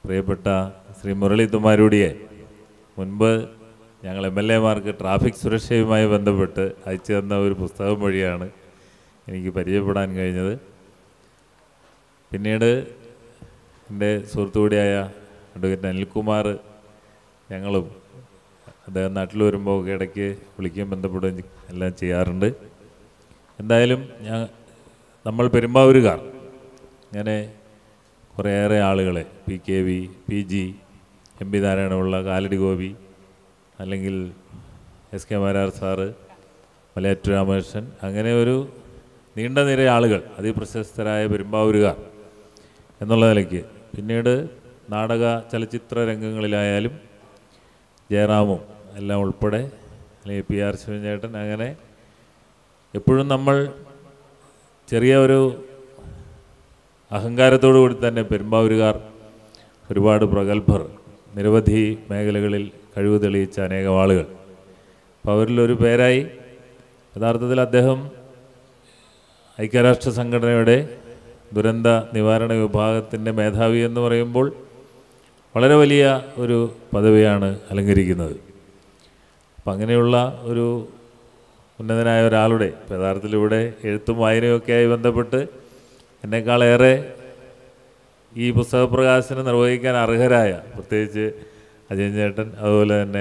പ്രിയപ്പെട്ട ശ്രീ മുരളി തുമ്മാരൂടിയെ മുൻപ് ഞങ്ങൾ എം എൽ എമാർക്ക് ട്രാഫിക് സുരക്ഷയുമായി ബന്ധപ്പെട്ട് അയച്ചു തന്ന ഒരു പുസ്തകം വഴിയാണ് എനിക്ക് പരിചയപ്പെടാൻ കഴിഞ്ഞത് പിന്നീട് എൻ്റെ സുഹൃത്തു കൂടിയായ അഡ്വക്കേറ്റ് അനിൽകുമാർ ഞങ്ങളും അദ്ദേഹം നാട്ടിൽ വരുമ്പോൾ ഒക്കെ ഇടയ്ക്ക് വിളിക്കുകയും ബന്ധപ്പെടുകയും എല്ലാം ചെയ്യാറുണ്ട് എന്തായാലും ഞാൻ നമ്മൾ പെരുമ്പാവൂരുകാർ ഇങ്ങനെ കുറേയേറെ ആളുകളെ പി കെ വി പി ജി എം പി നാരായണമുള്ള കാലടി ഗോപി അല്ലെങ്കിൽ എസ് കെ മാരാർ സാറ് മലയാറ്റൂർ രാമകൃഷ്ണൻ അങ്ങനെ ഒരു നീണ്ട നിര ആളുകൾ അതിപ്രശസ്തരായ പെരുമ്പാവൂരുകാർ എന്നുള്ള നിലയ്ക്ക് പിന്നീട് നാടക ചലച്ചിത്ര രംഗങ്ങളിലായാലും ജയറാമും എല്ലാം ഉൾപ്പെടെ അല്ലെങ്കിൽ പി ആർ ശിവൻചേട്ടൻ അങ്ങനെ എപ്പോഴും നമ്മൾ ചെറിയ ഒരു അഹങ്കാരത്തോടു കൂടി തന്നെ പെരുമ്പാവൂരുകാർ ഒരുപാട് പ്രഗത്ഭർ നിരവധി മേഖലകളിൽ കഴിവ് തെളിയിച്ച അനേകം ആളുകൾ അപ്പോൾ അവരിലൊരു പേരായി യഥാർത്ഥത്തിൽ അദ്ദേഹം ഐക്യരാഷ്ട്ര സംഘടനയുടെ ദുരന്ത നിവാരണ വിഭാഗത്തിൻ്റെ മേധാവി എന്ന് പറയുമ്പോൾ വളരെ വലിയ ഒരു പദവിയാണ് അലങ്കരിക്കുന്നത് അപ്പം അങ്ങനെയുള്ള ഒരു ഉന്നതനായ ഒരാളുടെ ഇപ്പം യഥാർത്ഥത്തിൽ ഇവിടെ എഴുത്തും വായനയൊക്കെയായി ബന്ധപ്പെട്ട് എന്നെക്കാളേറെ ഈ പുസ്തക പ്രകാശനം നിർവഹിക്കാൻ അർഹരായ പ്രത്യേകിച്ച് അജയൻ ചേട്ടൻ അതുപോലെ തന്നെ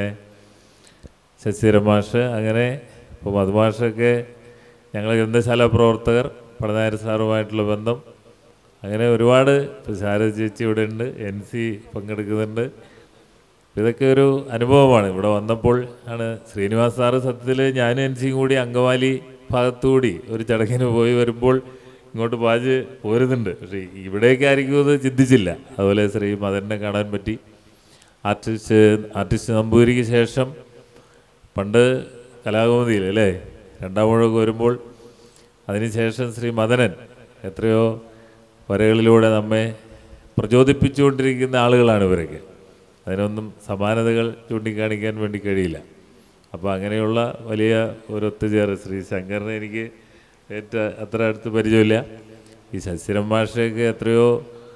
ശശിധരൻ മാഷ് അങ്ങനെ ഇപ്പോൾ മധുമാഷൊക്കെ ഞങ്ങൾ ഗ്രന്ഥശാല പ്രവർത്തകർ പടനായർ സാറുമായിട്ടുള്ള ബന്ധം അങ്ങനെ ഒരുപാട് ഇപ്പോൾ ശാരദ ചേച്ചി ഇവിടെ ഉണ്ട് എൻ സി പങ്കെടുക്കുന്നുണ്ട് ഇതൊക്കെ ഒരു അനുഭവമാണ് ഇവിടെ വന്നപ്പോൾ ആണ് ശ്രീനിവാസ് സാറ് സത്യത്തിൽ ഞാനും എൻ സിയും കൂടി അങ്കമാലി ഭാഗത്തുകൂടി ഒരു ചടങ്ങിന് പോയി വരുമ്പോൾ ഇങ്ങോട്ട് പാജ് പോരുന്നുണ്ട് പക്ഷേ ഇവിടേക്ക് ആയിരിക്കും അത് ചിന്തിച്ചില്ല അതുപോലെ ശ്രീ മദനെ കാണാൻ പറ്റി ആർട്ടിസ്റ്റ് ആർട്ടിസ്റ്റ് നമ്പൂതിരിക്ക് ശേഷം പണ്ട് കലാകൗമുദിയിൽ അല്ലേ രണ്ടാം മുഴക്ക് വരുമ്പോൾ അതിനുശേഷം ശ്രീ മദനൻ എത്രയോ വരകളിലൂടെ നമ്മെ പ്രചോദിപ്പിച്ചുകൊണ്ടിരിക്കുന്ന ആളുകളാണ് ഇവരൊക്കെ അതിനൊന്നും സമാനതകൾ ചൂണ്ടിക്കാണിക്കാൻ വേണ്ടി കഴിയില്ല അപ്പോൾ അങ്ങനെയുള്ള വലിയ ഒരു ഒത്തുചേർ ശ്രീ ശങ്കറിനെ എനിക്ക് ഏറ്റ അത്ര അടുത്ത് പരിചയമില്ല ഈ ശശിരം മാഷയൊക്കെ എത്രയോ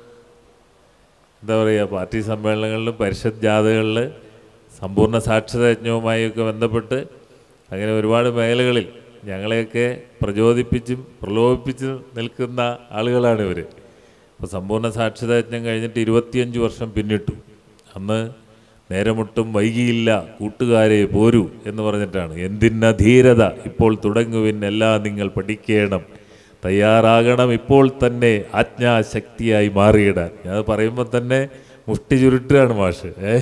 എന്താ പറയുക പാർട്ടി സമ്മേളനങ്ങളിലും പരിഷത്ത് ജാഥകളിൽ സമ്പൂർണ്ണ സാക്ഷരത യജ്ഞവുമായൊക്കെ ബന്ധപ്പെട്ട് അങ്ങനെ ഒരുപാട് മേഖലകളിൽ ഞങ്ങളെയൊക്കെ പ്രചോദിപ്പിച്ചും പ്രലോഭിപ്പിച്ചും നിൽക്കുന്ന ആളുകളാണ് ഇവർ അപ്പോൾ സമ്പൂർണ്ണ സാക്ഷരത യജ്ഞം കഴിഞ്ഞിട്ട് ഇരുപത്തിയഞ്ച് വർഷം പിന്നിട്ടു അന്ന് നേരമൊട്ടും വൈകിയില്ല കൂട്ടുകാരെ പോരൂ എന്ന് പറഞ്ഞിട്ടാണ് എന്തിന ധീരത ഇപ്പോൾ തുടങ്ങുവിൻ എല്ലാം നിങ്ങൾ പഠിക്കണം തയ്യാറാകണം ഇപ്പോൾ തന്നെ ആജ്ഞാശക്തിയായി മാറിയിടാൻ ഞാൻ പറയുമ്പോൾ തന്നെ മുഷ്ടി ചുരുട്ടുകയാണ് മാഷ് ഏ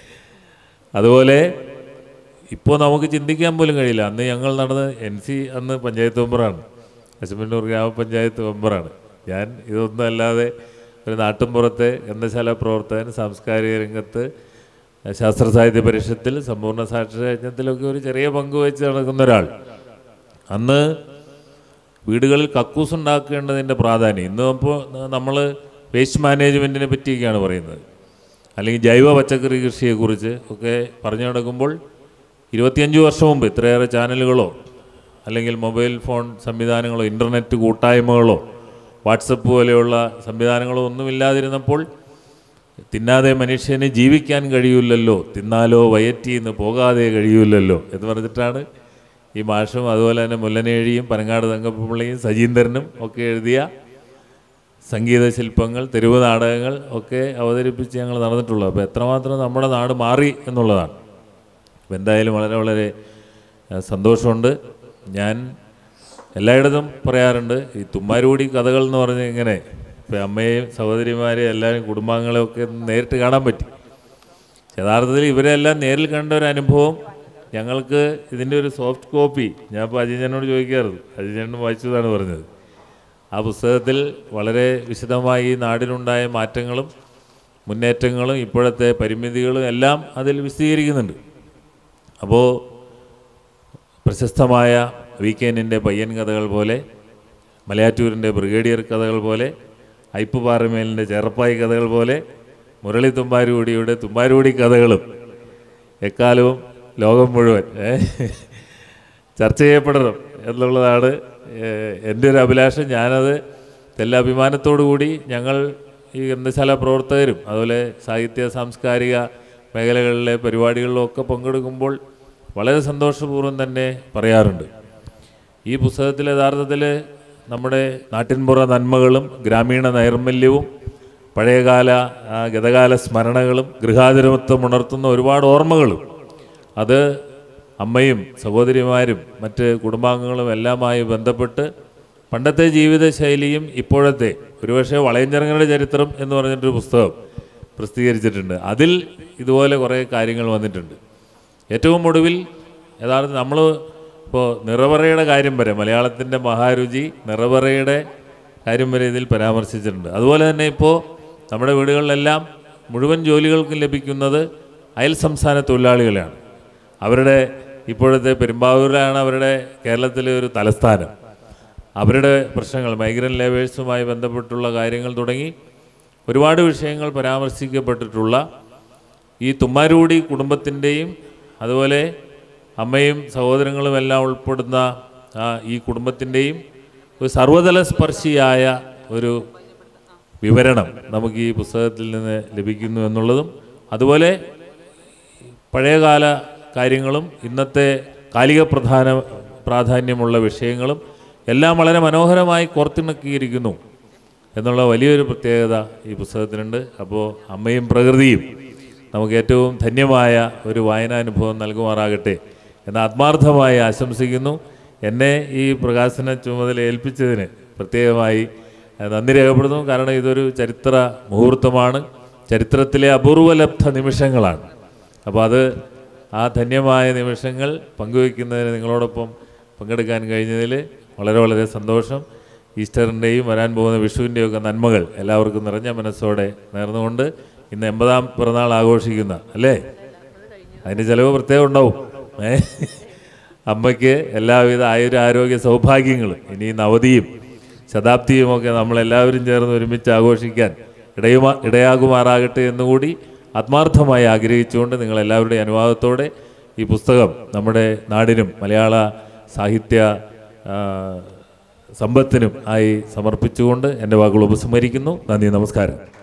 അതുപോലെ ഇപ്പോൾ നമുക്ക് ചിന്തിക്കാൻ പോലും കഴിയില്ല അന്ന് ഞങ്ങൾ നടന്ന എൻ സി അന്ന് പഞ്ചായത്ത് മെമ്പറാണ് അശമന്നൂർ ഗ്രാമപഞ്ചായത്ത് മെമ്പറാണ് ഞാൻ ഇതൊന്നും അല്ലാതെ ഒരു നാട്ടിൻപുറത്തെ ഗ്രന്ഥശാല പ്രവർത്തകൻ സാംസ്കാരിക രംഗത്ത് ശാസ്ത്ര സാഹിത്യ പരിഷത്തിൽ സമ്പൂർണ്ണ സാക്ഷര യജ്ഞത്തിലൊക്കെ ഒരു ചെറിയ പങ്ക് വഹിച്ച് നടക്കുന്ന ഒരാൾ അന്ന് വീടുകളിൽ കക്കൂസ് ഉണ്ടാക്കേണ്ടതിൻ്റെ പ്രാധാന്യം ഇന്ന് ഇപ്പോൾ നമ്മൾ വേസ്റ്റ് മാനേജ്മെൻറ്റിനെ പറ്റിയൊക്കെയാണ് പറയുന്നത് അല്ലെങ്കിൽ ജൈവ പച്ചക്കറി കൃഷിയെക്കുറിച്ച് ഒക്കെ പറഞ്ഞു നടക്കുമ്പോൾ ഇരുപത്തിയഞ്ച് വർഷം മുമ്പ് ഇത്രയേറെ ചാനലുകളോ അല്ലെങ്കിൽ മൊബൈൽ ഫോൺ സംവിധാനങ്ങളോ ഇൻ്റർനെറ്റ് കൂട്ടായ്മകളോ വാട്സപ്പ് പോലെയുള്ള സംവിധാനങ്ങളോ ഒന്നുമില്ലാതിരുന്നപ്പോൾ തിന്നാതെ മനുഷ്യന് ജീവിക്കാൻ കഴിയില്ലല്ലോ തിന്നാലോ വയറ്റിന്ന് പോകാതെ കഴിയില്ലല്ലോ എന്ന് പറഞ്ഞിട്ടാണ് ഈ മാഷും അതുപോലെ തന്നെ മുല്ലനേഴിയും പനങ്ങാട് തങ്കപ്പിള്ളയും സജീന്ദ്രനും ഒക്കെ എഴുതിയ സംഗീത ശില്പങ്ങൾ തെരുവ് നാടകങ്ങൾ ഒക്കെ അവതരിപ്പിച്ച് ഞങ്ങൾ നടന്നിട്ടുള്ളത് അപ്പോൾ എത്രമാത്രം നമ്മുടെ നാട് മാറി എന്നുള്ളതാണ് അപ്പോൾ എന്തായാലും വളരെ വളരെ ഏഹ്, സന്തോഷമുണ്ട് ഞാൻ എല്ലായിടത്തും പറയാറുണ്ട് ഈ തുമ്മാരുകൂടി കഥകൾ എന്ന് പറഞ്ഞ് ഇങ്ങനെ ഇപ്പോൾ അമ്മയെയും സഹോദരിമാരെയും എല്ലാവരും കുടുംബാംഗങ്ങളെയും ഒക്കെ നേരിട്ട് കാണാൻ പറ്റി യഥാർത്ഥത്തിൽ ഇവരെല്ലാം നേരിൽ കണ്ട ഒരു അനുഭവം ഞങ്ങൾക്ക് ഇതിൻ്റെ ഒരു സോഫ്റ്റ് കോപ്പി ഞാൻ ഇപ്പോൾ അജിജനോട് ചോദിക്കാറുണ്ട് അജിജനോട് വായിച്ചതാണ് പറഞ്ഞത് ആ പുസ്തകത്തിൽ വളരെ വിശദമായി ഈ നാടിനുണ്ടായ മാറ്റങ്ങളും മുന്നേറ്റങ്ങളും ഇപ്പോഴത്തെ പരിമിതികളും എല്ലാം അതിൽ വിശദീകരിക്കുന്നുണ്ട് അപ്പോൾ പ്രശസ്തമായ വീക്കെൻഡിൻ്റെ പയ്യൻ കഥകൾ പോലെ മലയാറ്റൂരിൻ്റെ ബ്രിഗേഡിയർ കഥകൾ പോലെ ഐപ്പ് പാറമേലിൻ്റെ ചെറപ്പായി കഥകൾ പോലെ മുരളി തുമ്പാരുകൂടിയുടെ തുമ്പാരുകൂടി കഥകളും എക്കാലവും ലോകം മുഴുവൻ ഏ, ചർച്ച ചെയ്യപ്പെടണം എന്നുള്ളതാണ് ഏ, എൻ്റെ ഒരു അഭിലാഷം ഞാനത് എല്ലാ അഭിമാനത്തോടു കൂടി ഞങ്ങൾ ഈ ഗ്രന്ഥശാല പ്രവർത്തകരും അതുപോലെ സാഹിത്യ സാംസ്കാരിക മേഖലകളിലെ പരിപാടികളിലും ഒക്കെ പങ്കെടുക്കുമ്പോൾ വളരെ സന്തോഷപൂർവ്വം തന്നെ പറയാറുണ്ട് ഈ പുസ്തകത്തിൽ യഥാർത്ഥത്തിൽ നമ്മുടെ നാട്ടിൻപുറ നന്മകളും ഗ്രാമീണ നൈർമല്യവും പഴയകാല ആ, ഗതകാല സ്മരണകളും ഗൃഹാതിരമത്വം ഉണർത്തുന്ന ഒരുപാട് ഓർമ്മകളും അത് അമ്മയും സഹോദരിമാരും മറ്റ് കുടുംബാംഗങ്ങളും എല്ലാമായി ബന്ധപ്പെട്ട് പണ്ടത്തെ ജീവിതശൈലിയും ഇപ്പോഴത്തെ ഒരുപക്ഷെ വളയഞ്ചരങ്ങളുടെ ചരിത്രം എന്ന് പറഞ്ഞിട്ടൊരു പുസ്തകം പ്രസിദ്ധീകരിച്ചിട്ടുണ്ട് അതിൽ ഇതുപോലെ കുറേ കാര്യങ്ങൾ വന്നിട്ടുണ്ട് ഏറ്റവും ഒടുവിൽ യഥാർത്ഥ നമ്മൾ ഇപ്പോൾ നിറവറയുടെ കാര്യം വരെ മലയാളത്തിൻ്റെ മഹാരുചി നിറവറയുടെ കാര്യം വരെ ഇതിൽ പരാമർശിച്ചിട്ടുണ്ട് അതുപോലെ തന്നെ ഇപ്പോൾ നമ്മുടെ വീടുകളിലെല്ലാം മുഴുവൻ ജോലികൾക്കും ലഭിക്കുന്നത് അയൽ സംസ്ഥാന തൊഴിലാളികളെയാണ് അവരുടെ ഇപ്പോഴത്തെ പെരുമ്പാവൂരിലാണ് അവരുടെ കേരളത്തിലെ ഒരു തലസ്ഥാനം അവരുടെ പ്രശ്നങ്ങൾ മൈഗ്രൻ്റ് ലേബേഴ്സുമായി ബന്ധപ്പെട്ടുള്ള കാര്യങ്ങൾ തുടങ്ങി ഒരുപാട് വിഷയങ്ങൾ പരാമർശിക്കപ്പെട്ടിട്ടുള്ള ഈ തുമ്മാരൂടി കുടുംബത്തിൻ്റെയും അതുപോലെ അമ്മയും സഹോദരങ്ങളും എല്ലാം ഉൾപ്പെടുന്ന ആ ഈ കുടുംബത്തിൻ്റെയും ഒരു സർവതല സ്പർശിയായ ഒരു വിവരണം നമുക്ക് ഈ പുസ്തകത്തിൽ നിന്ന് ലഭിക്കുന്നു എന്നുള്ളതും അതുപോലെ പഴയകാല കാര്യങ്ങളും ഇന്നത്തെ കാലിക പ്രധാന പ്രാധാന്യമുള്ള വിഷയങ്ങളും എല്ലാം വളരെ മനോഹരമായി കോർത്തിണക്കിയിരിക്കുന്നു എന്നുള്ള വലിയൊരു പ്രത്യേകത ഈ പുസ്തകത്തിനുണ്ട് അപ്പോൾ അമ്മയും പ്രകൃതിയും നമുക്ക് ഏറ്റവും ധന്യമായ ഒരു വായനാനുഭവം നൽകുമാറാകട്ടെ എന്ന് ആത്മാർത്ഥമായി ആശംസിക്കുന്നു എന്നെ ഈ പ്രകാശന ചുമതല ഏൽപ്പിച്ചതിന് പ്രത്യേകമായി ഏഹ്, നന്ദി രേഖപ്പെടുന്നു കാരണം ഇതൊരു ചരിത്ര മുഹൂർത്തമാണ് ചരിത്രത്തിലെ അപൂർവലബ്ധ നിമിഷങ്ങളാണ് അപ്പോൾ അത് ആ ധന്യമായ നിമിഷങ്ങൾ പങ്കുവയ്ക്കുന്നതിന് നിങ്ങളോടൊപ്പം പങ്കെടുക്കാൻ കഴിഞ്ഞതിൽ വളരെ വളരെ സന്തോഷം ഈസ്റ്ററിൻ്റെയും വരാൻ പോകുന്ന വിഷുവിൻ്റെയും ഒക്കെ നന്മകൾ എല്ലാവർക്കും നിറഞ്ഞ മനസ്സോടെ നേർന്നുകൊണ്ട് ഇന്ന് എൺപതാം പിറന്നാൾ ആഘോഷിക്കുന്ന അല്ലേ അതിന് ചിലവ് പ്രത്യേകം ഉണ്ടാവും ഏ അമ്മയ്ക്ക് എല്ലാവിധ ആയുര ആരോഗ്യ സൗഭാഗ്യങ്ങളും ഇനി നവതിയും ശതാബ്ദിയും ഒക്കെ നമ്മളെല്ലാവരും ചേർന്ന് ഒരുമിച്ച് ആഘോഷിക്കാൻ ഇടയുമാ ഇടയാകുമാറാകട്ടെ എന്നുകൂടി ആത്മാർത്ഥമായി ആഗ്രഹിച്ചുകൊണ്ട് നിങ്ങളെല്ലാവരുടെയും അനുവാദത്തോടെ ഈ പുസ്തകം നമ്മുടെ നാടിനും മലയാള സാഹിത്യ ആ, സമ്പത്തിനും ആയി സമർപ്പിച്ചുകൊണ്ട് എൻ്റെ വാക്കുകൾ ഉപസംഹരിക്കുന്നു നന്ദി നമസ്കാരം